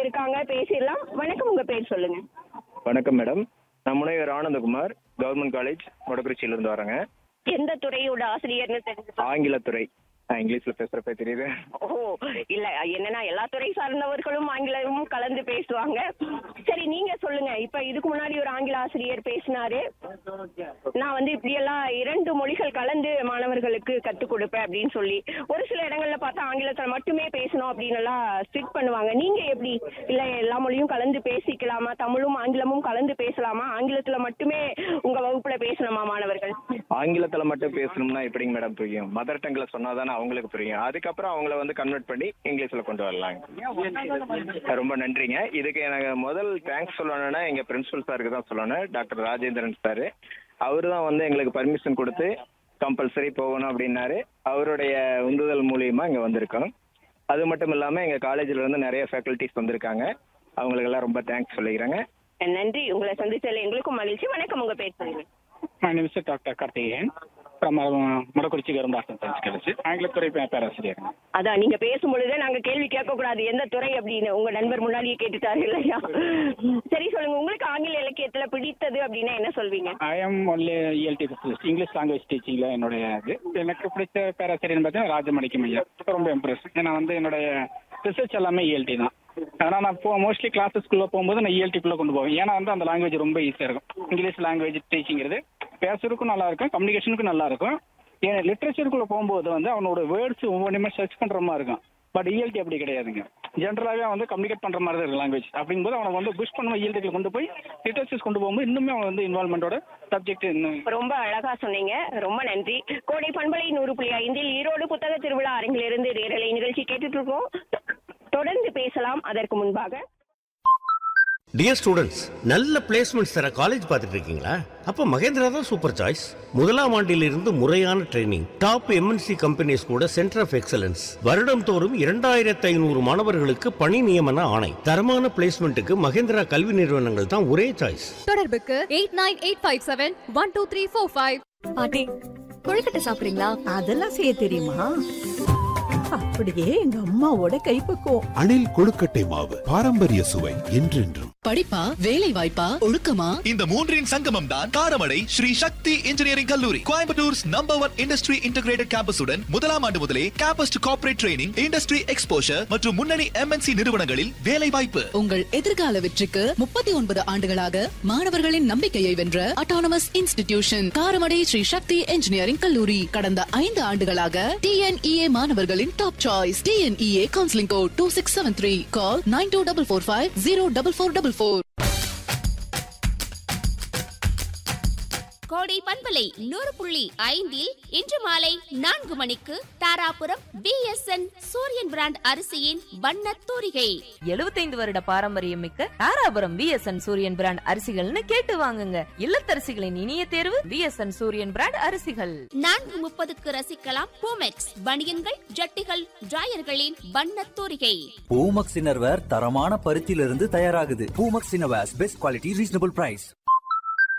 இருக்காங்க பேசிடலாம் வணக்கம் உங்க பேர் சொல்லுங்க வணக்கம் மேடம் நான் முனைவர் ஆனந்தகுமார் கவர்மெண்ட் காலேஜ் மொடக்குறிச்சியிலிருந்து வரேங்க எந்த துறையோட ஆசிரியர்னு தெரிஞ்சு ஆங்கிலத்துறை நான் இங்கிலீஷில் பேசுகிறப்ப தெரியுது ஓ இல்ல என்னன்னா எல்லா துறை சார்ந்தவர்களும் ஆங்கிலமும் கலந்து பேசுவாங்க சரி நீங்க சொல்லுங்க இப்ப இதுக்கு முன்னாடி ஒரு ஆங்கில ஆசிரியர் பேசினாரு நான் வந்து இப்படியெல்லாம் இரண்டு மொழிகள் கலந்து மாணவர்களுக்கு கத்துக் கொடுப்பேன் அப்படின்னு சொல்லி ஒரு சில இடங்கள்ல பார்த்தா ஆங்கிலத்துல மட்டுமே பேசணும் அப்படின்னு எல்லாம் ஸ்ட்ரிக்ட் பண்ணுவாங்க நீங்க எப்படி இல்ல எல்லா மொழியும் கலந்து பேசிக்கலாமா தமிழும் ஆங்கிலமும் கலந்து பேசலாமா ஆங்கிலத்துல மட்டுமே உங்க வகுப்புல பேசணுமா மாணவர்கள் ஆங்கிலத்தில் மட்டும் பேசணும்னா எப்படிங்க மேடம் புரியும் மதர் டங்கில் சொன்னால் தானே அவங்களுக்கு புரியும் அதுக்கப்புறம் அவங்கள வந்து கன்வெர்ட் பண்ணி இங்கிலீஷில் கொண்டு வரலாங்க ரொம்ப நன்றிங்க இதுக்கு எனக்கு முதல் தேங்க்ஸ் சொல்லணும்னா எங்கள் பிரின்சிபல் சாருக்கு தான் சொல்லணும் டாக்டர் ராஜேந்திரன் சார் அவர் தான் வந்து எங்களுக்கு பர்மிஷன் கொடுத்து கம்பல்சரி போகணும் அப்படின்னாரு அவருடைய உந்துதல் மூலியமா இங்கே வந்திருக்கோம் அது மட்டும் இல்லாமல் எங்கள் காலேஜில் இருந்து நிறைய ஃபேக்கல்ட்டிஸ் வந்திருக்காங்க அவங்களுக்கெல்லாம் ரொம்ப தேங்க்ஸ் சொல்லிக்கிறேங்க நன்றி உங்களை சந்திச்சதுல எங்களுக்கும் மகிழ்ச்சி வணக்கம் உங்க பேர் சொல்லுங்க My name is Dr. Karthikeyan from uh, Mudakkurichi government arts and science college ஆங்கிலத்துறை பே- பேராசிரியர் அதான் நீங்க பேசும் பொழுதே நாங்க கேள்வி கேட்க கூடாது எந்த துறை அப்படின்னு உங்க நண்பர் முன்னாடியே கேட்டுட்டாரு இல்லையா சரி சொல்லுங்க உங்களுக்கு ஆங்கில இலக்கியத்துல பிடித்தது அப்படின்னா என்ன சொல்வீங்க I am only ELT English language டீச்சிங்ல என்னுடைய இது எனக்கு பிடிச்ச பேராசிரியர் பார்த்தீங்கன்னா ராஜமணிக்கம் ஐயா ரொம்ப இம்ப்ரெஸ் ஏன்னா வந்து என்னுடைய ரிசர்ச் எல்லாமே இஎல்டி தான் ஆனால் நான் போ மோஸ்ட்லி கிளாஸஸ்க்குள்ளே போகும்போது நான் இஎல்டிக்குள்ளே கொண்டு போவேன் ஏன்னா வந்து அந்த லாங்குவேஜ் ரொம்ப ஈஸியாக இருக்கும் இங்கிலீஷ் லாங்குவேஜ் டீச்சிங்கிறது பேசுறதுக்கும் நல்லா இருக்கும் கம்யூனிகேஷனுக்கும் நல்லா இருக்கும் ஏன்னா லிட்ரேச்சருக்குள்ளே போகும்போது வந்து அவனோட வேர்ட்ஸ் ஒவ்வொன்றுமே சர்ச் பண்ணுற மாதிரி இருக்கும் பட் இஎல்டி அப்படி கிடையாதுங்க ஜென்ரலாகவே வந்து கம்யூனிகேட் பண்ணுற மாதிரி தான் இருக்கு லாங்குவேஜ் அப்படிங்கும்போது அவனை வந்து புஷ் பண்ணுவோம் இஎல்டிக்கு கொண்டு போய் லிட்ரேச்சர்ஸ் கொண்டு போகும்போது இன்னுமே அவன் வந்து இன்வால்மெண்டோட சப்ஜெக்ட் இன்னும் ரொம்ப அழகா சொன்னீங்க ரொம்ப நன்றி கோடை பண்பலை நூறு புள்ளி ஐந்தில் ஈரோடு புத்தக திருவிழா அரங்கிலிருந்து நேரலை நிகழ்ச்சி கேட்டுட்டு இருக்கோம் தொடர்ந்து பேசலாம் அதற்கு முன்பாக டியர் ஸ்டூடெண்ட்ஸ் நல்ல பிளேஸ்மெண்ட்ஸ் தர காலேஜ் பார்த்துட்டு இருக்கீங்களா அப்ப மகேந்திரா தான் சூப்பர் சாய்ஸ் முதலாம் ஆண்டிலிருந்து முறையான ட்ரைனிங் டாப் எம்என்சி கம்பெனிஸ் கூட சென்டர் ஆஃப் எக்ஸலன்ஸ் வருடம் தோறும் இரண்டாயிரத்து ஐநூறு மாணவர்களுக்கு பணி நியமன ஆணை தரமான பிளேஸ்மெண்ட்டுக்கு மகேந்திரா கல்வி நிறுவனங்கள் தான் ஒரே சாய்ஸ் தொடர்புக்கு eight nine eight five seven one two three four five பாட்டி கொழுக்கட்டை சாப்பிடுறீங்களா அதெல்லாம் செய்ய தெரியுமா அப்படியே எங்க அம்மாவோட கைப்பக்குவம் அணில் கொழுக்கட்டை மாவு பாரம்பரிய சுவை என்றென்றும் படிப்பா வேலை வாய்ப்பா ஒழுக்கமா இந்த மூன்றின் சங்கமம் தான் காரமடை ஸ்ரீ சக்தி இன்ஜினியரிங் கல்லூரி Coimbatore's number one industry integrated கேம்பஸுடன் முதலாம் ஆண்டு முதலே campus to corporate training industry exposure மற்றும் முன்னணி எம்என்சி நிறுவனங்களில் வேலை வாய்ப்பு உங்கள் எதிர்கால வெற்றிக்கு முப்பத்தி ஒன்பது ஆண்டுகளாக மாணவர்களின் நம்பிக்கையை வென்ற autonomous institution Karamadai Sri Sakthi engineering கல்லூரி கடந்த ஐந்து ஆண்டுகளாக டிஎன்இஏ மாணவர்களின் top choice TNEA counselling code two six seven three call nine two double four five zero double four double four Kodai பண்பலை நூறு புள்ளி ஐந்தில் இன்று மாலை நான்கு மணிக்கு தாராபுரம் பிஎஸ்என் சூரியன் பிராண்ட் அரிசியின் வண்ணத் தூரிகை எழுபத்தைந்து வருட பாரம்பரியம் மிக்க தாராபுரம் பிஎஸ்என் சூரியன் பிராண்ட் அரிசிகள்னு கேட்டு வாங்குங்க இல்லத்தரசிகளின் இனிய தேர்வு பிஎஸ்என் சூரியன் பிராண்ட் அரிசிகள் நான்கு முப்பதுக்கு ரசிக்கலாம் பூமெக்ஸ் பனியன்கள் ஜட்டிகள் டிராயர்களின் வண்ணத் தூரிகை பூமக்ஸ் இன்னர்வேர் தரமான பருத்தியிலிருந்து தயாராகுது Poomex innerwears best quality reasonable price